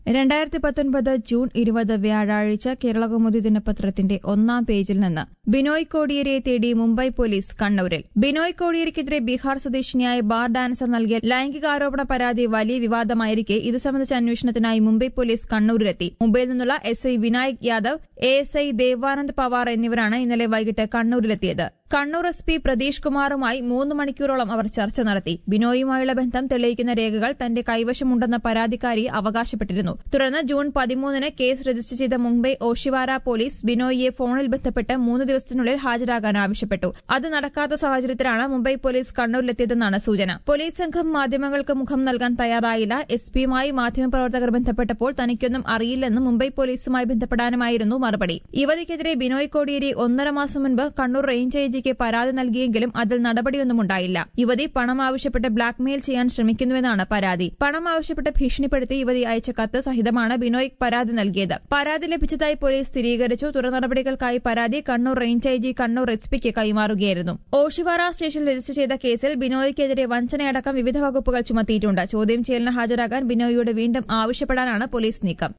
രണ്ടായിരത്തി പത്തൊൻപത് ജൂൺ ഇരുപത് വ്യാഴാഴ്ച കേരളകൗമുദി ദിനപത്രത്തിന്റെ ഒന്നാം പേജിൽ നിന്ന് ബിനോയ് കോടിയേരിയെ തേടി മുംബൈ പോലീസ് കണ്ണൂരിൽ ബിനോയ് കോടിയേരിക്കെതിരെ ബീഹാർ സ്വദേശിനിയായ ബാർ ഡാൻസർ നൽകിയ ലൈംഗികാരോപണ പരാതി വലിയ വിവാദമായിരിക്കെ ഇത് സംബന്ധിച്ച അന്വേഷണത്തിനായി മുംബൈ പോലീസ് കണ്ണൂരിലെത്തി മുംബൈയിൽ നിന്നുള്ള S I Vinayak Yadav A S I Devanand Pawar എന്നിവരാണ് ഇന്നലെ വൈകിട്ട് കണ്ണൂരിലെത്തിയത് കണ്ണൂർ എസ് പി പ്രതീഷ് കുമാറുമായി മൂന്ന് മണിക്കൂറോളം അവർ ചർച്ച നടത്തി ബിനോയുമായുള്ള ബന്ധം തെളിയിക്കുന്ന രേഖകൾ തന്റെ കൈവശമുണ്ടെന്ന പരാതിക്കാരി അവകാശപ്പെട്ടിരുന്നു തുടർന്ന് ജൂൺ പതിമൂന്നിന് കേസ് രജിസ്റ്റർ ചെയ്ത മുംബൈ ഓഷിവാര പോലീസ് ബിനോയിയെ ഫോണിൽ ബന്ധപ്പെട്ട് മൂന്ന് ദിവസത്തിനുള്ളിൽ ഹാജരാകാൻ ആവശ്യപ്പെട്ടു അത് നടക്കാത്ത സാഹചര്യത്തിലാണ് മുംബൈ പോലീസ് കണ്ണൂരിലെത്തിയതെന്നാണ് സൂചന പോലീസ് സംഘം മാധ്യമങ്ങൾക്ക് മുഖം നൽകാൻ തയ്യാറായില്ല എസ് പിയുമായി മാധ്യമപ്രവർത്തകർ ബന്ധപ്പെട്ടപ്പോൾ തനിക്കൊന്നും അറിയില്ലെന്നും മുംബൈ പോലീസുമായി ബന്ധപ്പെടാനുമായിരുന്നു മറുപടി യുവതിക്കെതിരെ ബിനോയ് കോടിയേരി ഒന്നര മാസം മുൻപ് കണ്ണൂർ റേഞ്ച് ഐജിക്ക് പരാതി നൽകിയെങ്കിലും അതിൽ നടപടിയൊന്നും ഉണ്ടായില്ല യുവതി പണം ആവശ്യപ്പെട്ട് ബ്ലാക്ക്മെയിൽ ചെയ്യാൻ ശ്രമിക്കുന്നുവെന്നാണ് പരാതി പണം ആവശ്യപ്പെട്ട് ഭീഷണിപ്പെടുത്തി യുവതി അയച്ച കത്ത് സഹിതമാണ് ബിനോയ് പരാതി നൽകിയത് പരാതി ലഭിച്ചതായി പോലീസ് സ്ഥിരീകരിച്ചു തുടർ നടപടികൾക്കായി പരാതി Kannur range IG Kannur S പിക്ക് കൈമാറുകയായിരുന്നു ഓഷിവാറ സ്റ്റേഷനിൽ രജിസ്റ്റർ ചെയ്ത കേസിൽ ബിനോയ്ക്കെതിരെ വഞ്ചനയടക്കം വിവിധ വകുപ്പുകൾ ചുമത്തിയിട്ടുണ്ട് ചോദ്യം ചെയ്യലിന് ഹാജരാകാൻ ബിനോയിയോട് വീണ്ടും ആവശ്യപ്പെടാനാണ് പോലീസ് നീക്കം